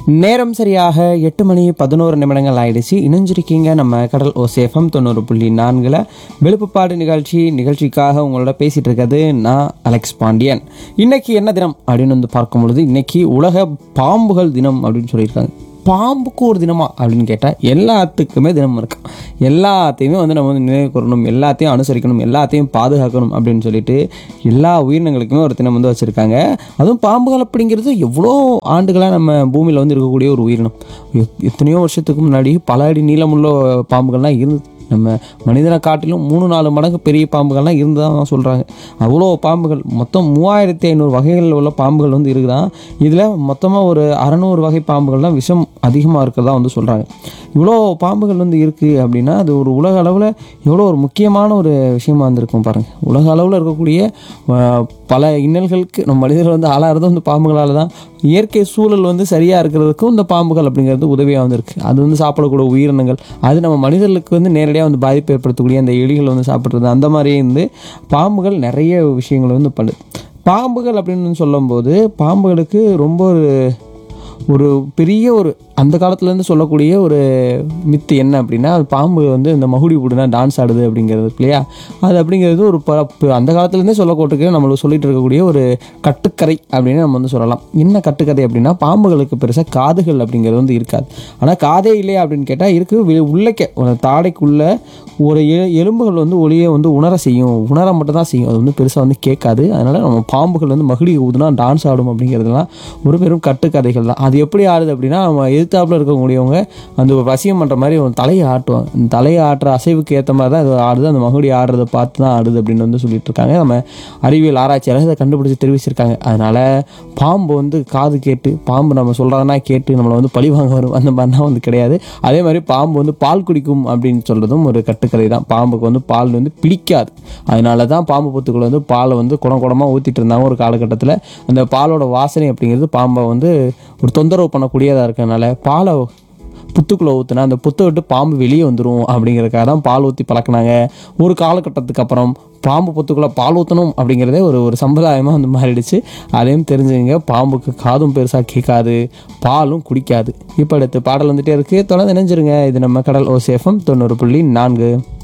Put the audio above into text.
நேரம் சரியாக எட்டு மணி பதினோரு நிமிடங்கள் ஆயிடுச்சு இணைஞ்சிருக்கீங்க நம்ம கடல் ஓசேஃபம் தொண்ணூறு புள்ளி நான்கில் வெளுப்புப்பாடு நிகழ்ச்சி நிகழ்ச்சிக்காக உங்களோட பேசிட்டு இருக்கிறது நான் அலெக்ஸ் பாண்டியன் இன்னைக்கு என்ன தினம் அப்படின்னு வந்து பார்க்கும் பொழுது இன்னைக்கு உலக பாம்புகள் தினம் அப்படின்னு சொல்லியிருக்காங்க பாம்புக்கு ஒரு தினமா அப்படின்னு கேட்டால் எல்லாத்துக்குமே தினம் இருக்கு எல்லாத்தையுமே வந்து நம்ம வந்து நினைவு கூறணும் எல்லாத்தையும் அனுசரிக்கணும் எல்லாத்தையும் பாதுகாக்கணும் அப்படின்னு சொல்லிட்டு எல்லா உயிரினங்களுக்குமே ஒரு தினம் வந்து வச்சுருக்காங்க அதுவும் பாம்புகள் அப்படிங்கிறது எவ்வளோ ஆண்டுகளாக நம்ம பூமியில் வந்து இருக்கக்கூடிய ஒரு உயிரினம் எத்- எத்தனையோ வருஷத்துக்கு முன்னாடி பல அடி நீளமுள்ள பாம்புகள்லாம் இருந்து நம்ம மனிதனை காட்டிலும் மூணு நாலு மடங்கு பெரிய பாம்புகள்லாம் இருந்ததாக சொல்கிறாங்க அவ்வளோ பாம்புகள் மொத்தம் மூவாயிரத்தி ஐநூறு வகைகளில் உள்ள பாம்புகள் வந்து இருக்குதான் இதில் மொத்தமாக ஒரு அறநூறு வகை பாம்புகள்லாம் விஷம் அதிகமாக இருக்கிறதா வந்து சொல்கிறாங்க இவ்வளோ பாம்புகள் வந்து இருக்குது அப்படின்னா அது ஒரு உலக அளவில் எவ்வளோ ஒரு முக்கியமான ஒரு விஷயமா இருந்திருக்கும் பாருங்கள் உலக அளவில் இருக்கக்கூடிய அஹ், பல இன்னல்களுக்கு நம்ம மனிதர்கள் வந்து ஆளாகிறது வந்து பாம்புகளால் தான் இயற்கை சூழல் வந்து சரியாக இருக்கிறதுக்கும் இந்த பாம்புகள் அப்படிங்கிறது உதவியாக வந்திருக்கு அது வந்து சாப்பிடக்கூடிய உயிரினங்கள் அது நம்ம மனிதர்களுக்கு வந்து நேரடியாக வந்து பாதிப்பு ஏற்படுத்தக்கூடிய அந்த எலிகள் வந்து சாப்பிட்றது அந்த மாதிரியே இருந்து பாம்புகள் நிறைய விஷயங்கள் வந்து பண்ணுது பாம்புகள் அப்படின்னு சொல்லும்போது பாம்புகளுக்கு ரொம்ப ஒரு ஒரு பெரிய ஒரு அந்த காலத்துலேருந்து சொல்லக்கூடிய ஒரு மித்து என்ன அப்படின்னா அது பாம்பு வந்து இந்த மகுடி போடுனா டான்ஸ் ஆடுது அப்படிங்கிறது இருக்கு இல்லையா அது அப்படிங்கிறது ஒரு ப ப- அந்த காலத்துலேருந்தே சொல்லக்கூட்டுக்கு நம்மளுக்கு சொல்லிட்டு இருக்கக்கூடிய ஒரு கட்டுக்கதை அப்படின்னு நம்ம வந்து சொல்லலாம் என்ன கட்டுக்கதை அப்படின்னா பாம்புகளுக்கு பெருசாக காதுகள் அப்படிங்கிறது வந்து இருக்காது ஆனால் காதே இல்லையா அப்படின்னு கேட்டால் இருக்குது வெ- உள்ளக்க ஒரு தாடைக்குள்ள ஒரு எ- எலும்புகள் வந்து ஒளியை வந்து உணர செய்யும் உணர மட்டும் தான் செய்யும் அது வந்து பெருசாக வந்து கேட்காது அதனால் நம்ம பாம்புகள் வந்து மகுடி ஊதுனா டான்ஸ் ஆடும் அப்படிங்கிறதுலாம் ஒரு பெரும் கட்டுக்கதைகள் தான் அது எப்படி ஆடுது அப்படின்னா நம்ம எதிர்த்தாப்புல இருக்கக்கூடியவங்க அந்த ஒரு வசியம் பண்ணுற மாதிரி ஒரு தலையை ஆட்டுவாங்க அந்த தலையை ஆட்டுற அசைவுக்கு ஏற்ற மாதிரி தான் அது ஆடுது அந்த மகுடி ஆடுறதை பார்த்து தான் ஆடுது அப்படின்னு வந்து சொல்லிட்டு இருக்காங்க நம்ம அறிவியல் ஆராய்ச்சியாளர் இதை கண்டுபிடிச்சி தெரிவிச்சிருக்காங்க அதனால் பாம்பு வந்து காது கேட்டு பாம்பு நம்ம சொல்கிறதுனா கேட்டு நம்மளை வந்து பழி வாங்க வரும் அந்த மாதிரிலாம் வந்து கிடையாது அதே மாதிரி பாம்பு வந்து பால் குடிக்கும் அப்படின்னு சொல்கிறதும் ஒரு கட்டுக்கதை தான் பாம்புக்கு வந்து பால் வந்து பிடிக்காது அதனால தான் பாம்பு புத்துக்குள்ள வந்து பாலை வந்து குடம் குடமாக ஊற்றிட்டு இருந்தாங்க ஒரு காலகட்டத்தில் அந்த பாலோட வாசனை அப்படிங்கிறது பாம்பை வந்து ஒரு தொந்தரவு பண்ணக்கூடியதாக இருக்கறனால பாலை புத்துக்குள்ளே ஊற்றுனா அந்த புத்தை விட்டு பாம்பு வெளியே வந்துடும் அப்படிங்கிறதுக்காக தான் பால் ஊற்றி பழக்கினாங்க ஒரு காலகட்டத்துக்கு அப்புறம் பாம்பு புத்துக்குள்ளே பால் ஊற்றணும் அப்படிங்கிறதே ஒரு ஒரு சம்பிரதாயமாக வந்து மாறிடுச்சு அதையும் தெரிஞ்சுங்க பாம்புக்கு காதும் பெருசாக கேட்காது பாலும் குடிக்காது இப்போ அடுத்து பாடல் வந்துட்டே இருக்குது தொடர்ந்து நினைஞ்சிருங்க இது நம்ம கடல் ஓசேஃபம் தொண்ணூறு புள்ளி நான்கு